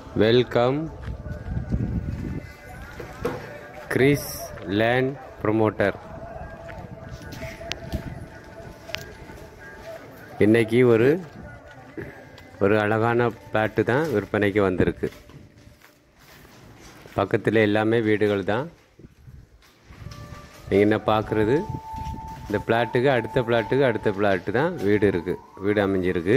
welcome Chris land promoter இன்னைக்கு ஒரு ஒரு அழகான பிளாட்டு தான் விற்பனைக்கு வந்திருக்கு பக்கத்தில் எல்லாமே வீடுகள் தான் நீங்கள் என்ன பார்க்குறது இந்த பிளாட்டுக்கு அடுத்த பிளாட்டுக்கு அடுத்த பிளாட்டு தான் வீடு இருக்குது வீடு அமைஞ்சிருக்கு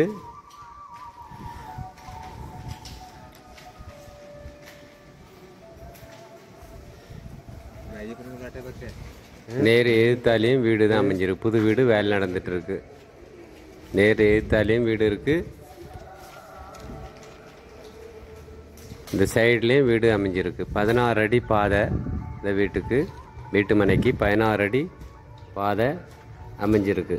நேர் எதிர்த்தாலையும் வீடு தான் அமைஞ்சிருக்கு புது வீடு வேலை நடந்துட்டு இருக்கு நேர் எதிர்த்தாலையும் வீடு இருக்கு இந்த சைட்லேயும் வீடு அமைஞ்சிருக்கு பதினாறு அடி பாதை இந்த வீட்டுக்கு வீட்டு மனைக்கு பதினாறு அடி பாதை அமைஞ்சிருக்கு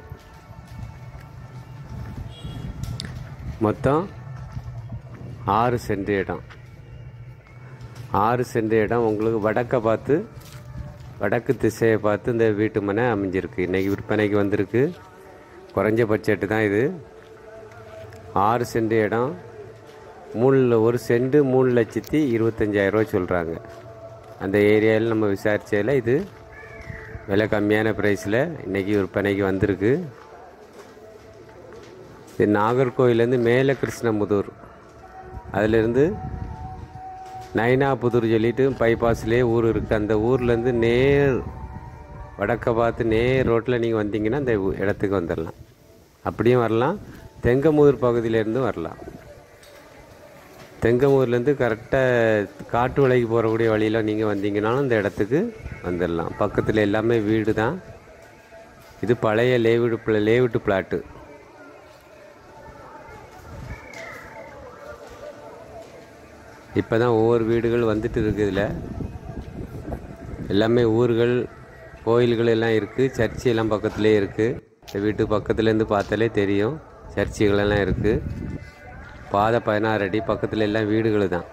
மொத்தம் ஆறு சென்ட் இடம் ஆறு சென்ட் இடம் உங்களுக்கு வடக்க பார்த்து வடக்கு திசையை பார்த்து இந்த வீட்டு மனை அமைஞ்சிருக்கு இன்றைக்கி விற்பனைக்கு வந்திருக்கு குறைஞ்ச பட்ஜெட்டு தான் இது ஆறு சென்ட் இடம் மூணு ஒரு சென்ட் மூணு லட்சத்தி இருபத்தஞ்சாயிரரூவா சொல்கிறாங்க அந்த ஏரியாவில் நம்ம விசாரிச்சதில் இது விலை கம்மியான ப்ரைஸில் இன்றைக்கி விற்பனைக்கு வந்திருக்கு இது நாகர்கோவிலேருந்து மேலே கிருஷ்ணமுதூர் அதிலிருந்து நைனாபுதூர் சொல்லிட்டு பைபாஸ்லேயே ஊர் இருக்குது அந்த ஊர்லேருந்து நேர் வடக்க பார்த்து நேர் ரோட்டில் நீங்கள் வந்தீங்கன்னா அந்த ஊ- இடத்துக்கு வந்துடலாம் அப்படியும் வரலாம் தெங்கமூர் பகுதியிலேருந்தும் வரலாம் தெங்கமூர்லேருந்து கரெக்டாக காட்டு வலைக்கு போகக்கூடிய வழியில் நீங்கள் வந்தீங்கன்னாலும் இந்த இடத்துக்கு வந்துடலாம் பக்கத்தில் எல்லாமே வீடு தான் இது பழைய லேவுட் பிள- லேவுட்டு பிளாட்டு இப்போ தான் ஒவ்வொரு வீடுகள் வந்துட்டு இருக்குது இதில் எல்லாமே ஊர்கள் கோயில்கள் எல்லாம் இருக்குது சர்ச்சு எல்லாம் பக்கத்துலேயே இருக்குது இந்த வீட்டு பக்கத்துலேருந்து பார்த்தாலே தெரியும் சர்ச்சுகள் எல்லாம் இருக்குது பாதை பதினாறு அடி பக்கத்தில் எல்லாம் வீடுகள் தான்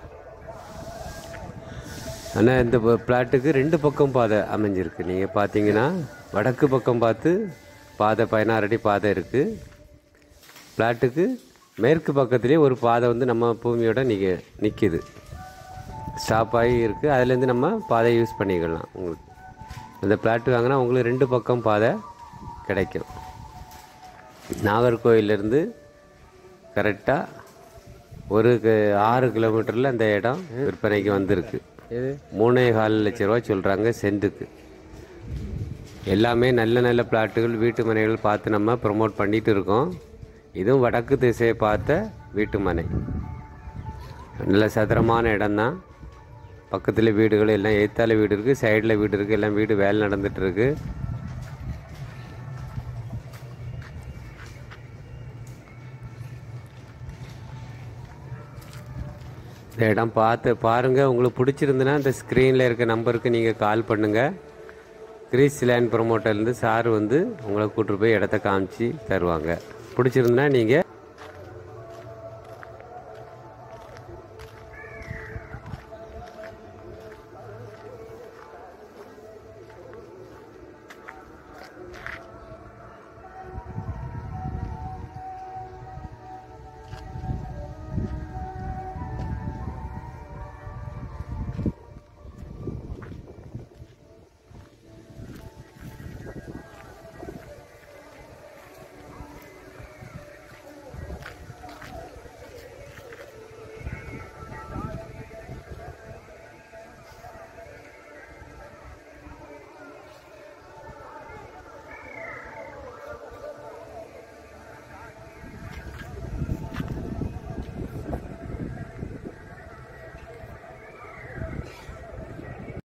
ஆனால் இந்த பிளாட்டுக்கு ரெண்டு பக்கம் பாதை அமைஞ்சிருக்கு நீங்கள் பார்த்தீங்கன்னா வடக்கு பக்கம் பார்த்து பாதை பதினாறு அடி பாதை இருக்குது பிளாட்டுக்கு மேற்கு பக்கத்துலேயே ஒரு பாதை வந்து நம்ம பூமியோட நிற்க நிற்கிது ஸ்டாப் ஆகி இருக்குது அதுலேருந்து நம்ம பாதையை யூஸ் பண்ணிக்கலாம் உங்களுக்கு அந்த பிளாட் வாங்கினா உங்களுக்கு ரெண்டு பக்கம் பாதை கிடைக்கும் நாகர்கோயிலேருந்து கரெக்டாக ஒரு க- ஆறு கிலோமீட்டரில் அந்த இடம் விற்பனைக்கு வந்திருக்கு மூணே கால் லட்ச ரூபா சொல்கிறாங்க சென்ட்டுக்கு எல்லாமே நல்ல நல்ல பிளாட்டுகள் வீட்டு மனைகள் பார்த்து நம்ம ப்ரொமோட் பண்ணிட்டு இருக்கோம் இதுவும் வடக்கு திசையை பார்த்த வீட்டு மனை நல்ல சதுரமான இடம்தான் பக்கத்தில் வீடுகள் எல்லாம் ஏத்தால வீடு இருக்குது சைடில் வீடு இருக்குது எல்லாம் வீடு வேலை நடந்துட்டு இருக்கு இந்த இடம் பார்த்து பாருங்கள் உங்களுக்கு பிடிச்சிருந்துன்னா இந்த ஸ்க்ரீனில் இருக்க நம்பருக்கு நீங்கள் கால் பண்ணுங்கள் கிரீஸ் லேண்ட் ப்ரொமோட்டர்லேருந்து சார் வந்து உங்களை கூட்டிட்டு போய் இடத்த காமிச்சு தருவாங்க பிடிச்சிருந்துன்னா நீங்கள்